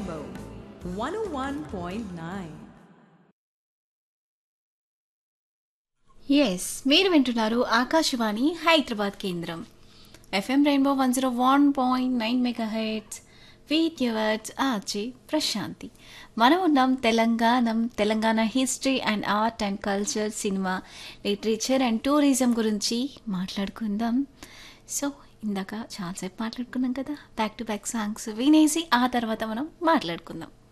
Rainbow 101.9. Yes మీరు వింటున్నారు ఆకాశవాణి హైదరాబాద్ కేంద్రం FM rainbow one zero one point nine megahertz with yours RJ Prashanthi మనం ఉన్నాం Telangana Telangana history and art and culture cinema literature and tourism గురించి మాట్లాడుకుందాం so ఇందాక చాలాసేపు మాట్లాడుకున్నాం కదా బ్యాక్ టు బ్యాక్ సాంగ్స్ వినేసి ఆ తర్వాత మనం మాట్లాడుకుందాం